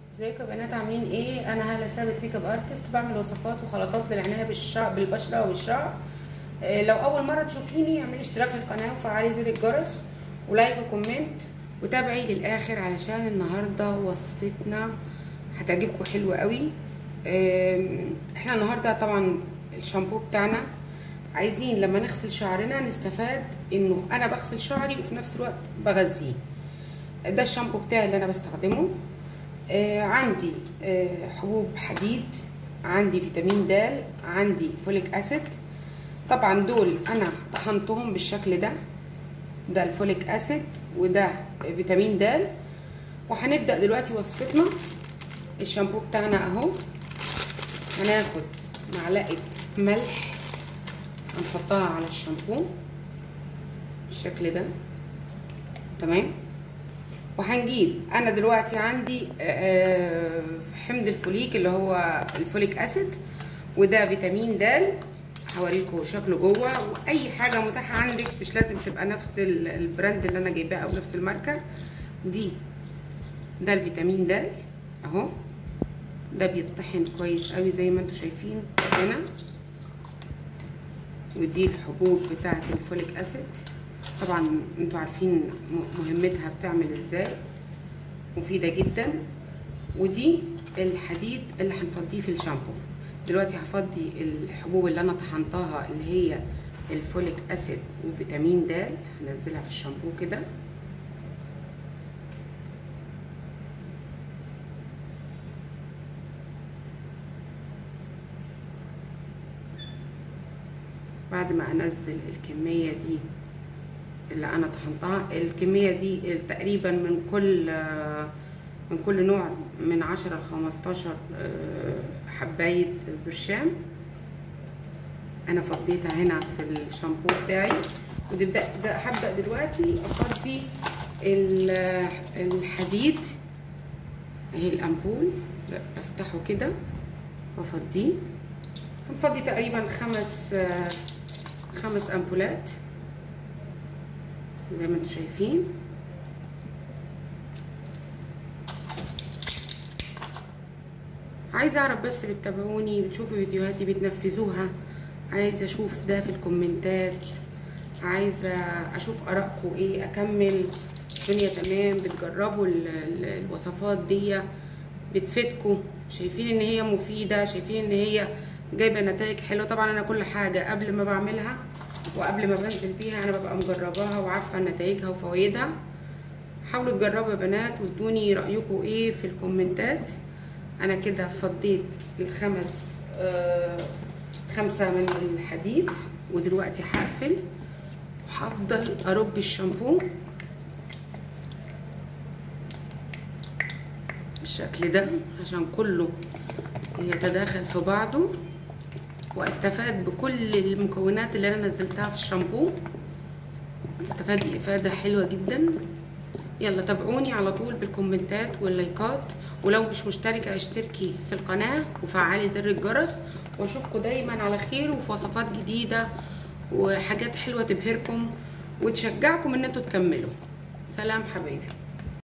ازيكم يا بنات عاملين ايه انا هاله ثابت ميك اب ارتست بعمل وصفات وخلطات للعنايه بالشعر بالبشره والشعر إيه لو اول مره تشوفيني اعملي اشتراك للقناه وفعلي زر الجرس ولايك وكومنت وتابعي للاخر علشان النهارده وصفتنا هتعجبكم حلوه قوي إيه احنا النهارده طبعا الشامبو بتاعنا عايزين لما نغسل شعرنا نستفاد انه انا بغسل شعري وفي نفس الوقت بغذيه ده الشامبو بتاعي اللي انا بستخدمه آه عندي آه حبوب حديد عندي فيتامين د عندي فوليك اسيد طبعا دول انا طحنتهم بالشكل ده ده الفوليك اسيد وده فيتامين د وهنبدا دلوقتي وصفتنا الشامبو بتاعنا اهو هناخد معلقه ملح هنحطها على الشامبو بالشكل ده تمام وهنجيب انا دلوقتي عندي حمض الفوليك اللي هو الفوليك اسيد وده فيتامين د هوريكم شكله جوه واي حاجه متاحه عندك مش لازم تبقى نفس البراند اللي انا جايباه او نفس الماركه دي ده الفيتامين د اهو ده بيطحن كويس قوي زي ما انتم شايفين هنا ودي الحبوب بتاعه الفوليك اسيد طبعا انتوا عارفين مهمتها بتعمل ازاي مفيده جدا ودي الحديد اللي هنفضيه في الشامبو دلوقتي هفضي الحبوب اللي انا طحنتها اللي هي الفوليك اسيد وفيتامين د هنزلها في الشامبو كده بعد ما انزل الكميه دي اللي انا طحنتها الكميه دي تقريبا من كل من كل نوع من عشرة ل 15 حبايه برشام انا فضيتها هنا في الشامبو بتاعي ونبدا هبدا دلوقتي افضي الحديد اهي الامبول افتحه كده وافضيه هنفضي تقريبا خمس خمس امبولات زي ما انتم شايفين عايزه اعرف بس بتتابعوني بتشوفوا فيديوهاتي بتنفذوها عايزه اشوف ده في الكومنتات عايزه اشوف ارائكم ايه اكمل الدنيا تمام بتجربوا الوصفات دي بتفيدكم شايفين ان هي مفيده شايفين ان هي جايبه نتائج حلوه طبعا انا كل حاجه قبل ما بعملها وقبل ما بنزل بيها انا ببقى مجرباها وعارفه نتائجها وفوائدها حاولوا تجربوا يا بنات وادوني رايكم ايه في الكومنتات انا كده فضيت الخمس آه خمسه من الحديد ودلوقتي هقفل وهفضل ارب الشامبو بالشكل ده عشان كله يتداخل في بعضه واستفاد بكل المكونات اللي انا نزلتها في الشامبو استفاد بافاده حلوه جدا يلا تابعوني على طول بالكومنتات واللايكات ولو مش مشتركه اشتركي في القناه وفعلي زر الجرس واشوفكم دايما على خير وفي وصفات جديده وحاجات حلوه تبهركم وتشجعكم ان انتوا تكملوا سلام حبايبي